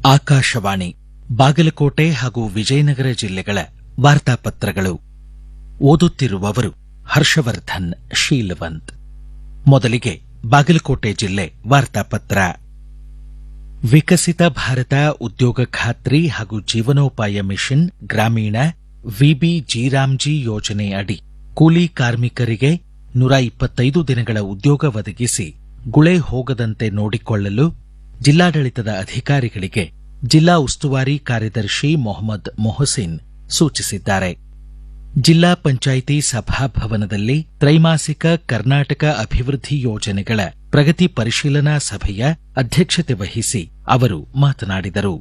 ಆಕಾಶವಾಣಿ ಬಾಗಲಕೋಟೆ ಹಾಗೂ ವಿಜಯನಗರ ಜಿಲ್ಲೆಗಳ ವಾರ್ತಾಪತ್ರಗಳು ಓದುತ್ತಿರುವವರು ಹರ್ಷವರ್ಧನ್ ಶೀಲವಂತ್ ಮೊದಲಿಗೆ ಬಾಗಲಕೋಟೆ ಜಿಲ್ಲೆ ವಾರ್ತಾಪತ್ರ ವಿಕಸಿತ ಭಾರತ ಉದ್ಯೋಗ ಖಾತ್ರಿ ಹಾಗೂ ಜೀವನೋಪಾಯ ಮಿಷನ್ ಗ್ರಾಮೀಣ ವಿಬಿ ಜೀರಾಮ್ಜಿ ಯೋಜನೆ ಅಡಿ ಕೂಲಿ ಕಾರ್ಮಿಕರಿಗೆ ನೂರ ಇಪ್ಪತ್ತೈದು ದಿನಗಳ ಉದ್ಯೋಗ ಒದಗಿಸಿ ಗುಳೆ ಹೋಗದಂತೆ ನೋಡಿಕೊಳ್ಳಲು ಜಿಲ್ಲಾಡಳಿತದ ಅಧಿಕಾರಿಗಳಿಗೆ ಜಿಲ್ಲಾ ಉಸ್ತುವಾರಿ ಕಾರ್ಯದರ್ಶಿ ಮೊಹಮ್ಮದ್ ಮೊಹಸಿನ್ ಸೂಚಿಸಿದ್ದಾರೆ ಜಿಲ್ಲಾ ಪಂಚಾಯಿತಿ ಸಭಾಭವನದಲ್ಲಿ ತ್ರೈಮಾಸಿಕ ಕರ್ನಾಟಕ ಅಭಿವೃದ್ಧಿ ಯೋಜನೆಗಳ ಪ್ರಗತಿ ಪರಿಶೀಲನಾ ಸಭೆಯ ಅಧ್ಯಕ್ಷತೆ ವಹಿಸಿ ಅವರು ಮಾತನಾಡಿದರು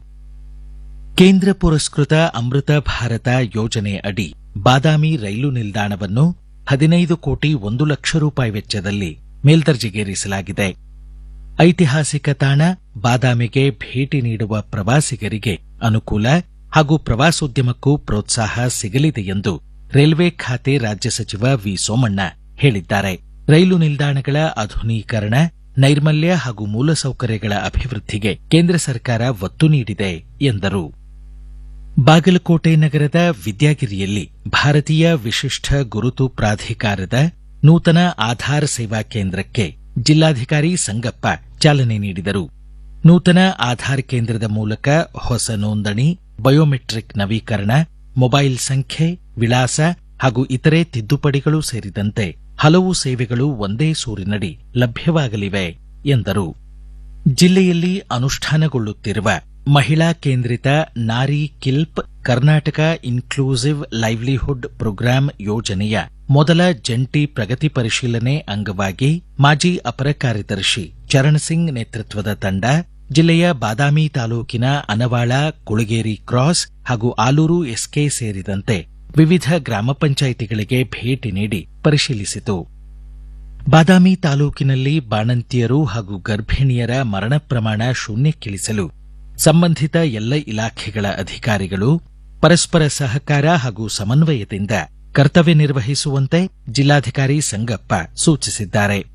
ಕೇಂದ್ರ ಪುರಸ್ಕೃತ ಅಮೃತ ಭಾರತ ಯೋಜನೆ ಅಡಿ ಬಾದಾಮಿ ರೈಲು ನಿಲ್ದಾಣವನ್ನು ಹದಿನೈದು ಕೋಟಿ ಒಂದು ಲಕ್ಷ ರೂಪಾಯಿ ವೆಚ್ಚದಲ್ಲಿ ಮೇಲ್ದರ್ಜೆಗೇರಿಸಲಾಗಿದೆ ಐತಿಹಾಸಿಕ ತಾಣ ಬಾದಾಮಿಗೆ ಭೇಟಿ ನೀಡುವ ಪ್ರವಾಸಿಗರಿಗೆ ಅನುಕೂಲ ಹಾಗೂ ಪ್ರವಾಸೋದ್ಯಮಕ್ಕೂ ಪ್ರೋತ್ಸಾಹ ಸಿಗಲಿದೆ ಎಂದು ರೈಲ್ವೆ ಖಾತೆ ರಾಜ್ಯ ಸಚಿವ ವಿ ಸೋಮಣ್ಣ ಹೇಳಿದ್ದಾರೆ ರೈಲು ನಿಲ್ದಾಣಗಳ ಆಧುನೀಕರಣ ನೈರ್ಮಲ್ಯ ಹಾಗೂ ಮೂಲಸೌಕರ್ಯಗಳ ಅಭಿವೃದ್ಧಿಗೆ ಕೇಂದ್ರ ಸರ್ಕಾರ ಒತ್ತು ನೀಡಿದೆ ಎಂದರು ಬಾಗಲಕೋಟೆ ನಗರದ ವಿದ್ಯಾಗಿರಿಯಲ್ಲಿ ಭಾರತೀಯ ವಿಶಿಷ್ಟ ಗುರುತು ಪ್ರಾಧಿಕಾರದ ನೂತನ ಆಧಾರ್ ಸೇವಾ ಕೇಂದ್ರಕ್ಕೆ ಜಿಲ್ಲಾಧಿಕಾರಿ ಸಂಗಪ್ಪ ಚಾಲನೆ ನೀಡಿದರು ನೂತನ ಆಧಾರ್ ಕೇಂದ್ರದ ಮೂಲಕ ಹೊಸ ನೋಂದಣಿ ಬಯೋಮೆಟ್ರಿಕ್ ನವೀಕರಣ ಮೊಬೈಲ್ ಸಂಖ್ಯೆ ವಿಳಾಸ ಹಾಗೂ ಇತರೆ ತಿದ್ದುಪಡಿಗಳು ಸೇರಿದಂತೆ ಹಲವು ಸೇವೆಗಳು ಒಂದೇ ಸೂರಿನಡಿ ಲಭ್ಯವಾಗಲಿವೆ ಎಂದರು ಜಿಲ್ಲೆಯಲ್ಲಿ ಅನುಷ್ಠಾನಗೊಳ್ಳುತ್ತಿರುವ ಮಹಿಳಾ ಕೇಂದ್ರಿತ Nari KILP Karnataka inclusive livelihood programme ಯೋಜನೆಯ ಮೊದಲ ಜಂಟಿ ಪ್ರಗತಿ ಪರಿಶೀಲನೆ ಅಂಗವಾಗಿ ಮಾಜಿ ಅಪರ ಕಾರ್ಯದರ್ಶಿ ಚರಣ್ ಸಿಂಗ್ ನೇತೃತ್ವದ ತಂಡ ಜಿಲ್ಲೆಯ ಬಾದಾಮಿ ತಾಲೂಕಿನ ಅನವಾಳ ಕುಳಗೇರಿ ಕ್ರಾಸ್ ಹಾಗೂ ಆಲೂರು ಎಸ್ಕೆ ಸೇರಿದಂತೆ ವಿವಿಧ ಗ್ರಾಮ ಪಂಚಾಯಿತಿಗಳಿಗೆ ಭೇಟಿ ನೀಡಿ ಪರಿಶೀಲಿಸಿತು ಬಾದಾಮಿ ತಾಲೂಕಿನಲ್ಲಿ ಬಾಣಂತಿಯರು ಹಾಗೂ ಗರ್ಭಿಣಿಯರ ಮರಣ ಪ್ರಮಾಣ ಶೂನ್ಯಕ್ಕಿಳಿಸಲು ಸಂಬಂಧಿತ ಎಲ್ಲ ಇಲಾಖೆಗಳ ಅಧಿಕಾರಿಗಳು ಪರಸ್ಪರ ಸಹಕಾರ ಹಾಗೂ ಸಮನ್ವಯದಿಂದ ಕರ್ತವ್ಯ ನಿರ್ವಹಿಸುವಂತೆ ಜಿಲ್ಲಾಧಿಕಾರಿ ಸಂಗಪ್ಪ ಸೂಚಿಸಿದ್ದಾರೆ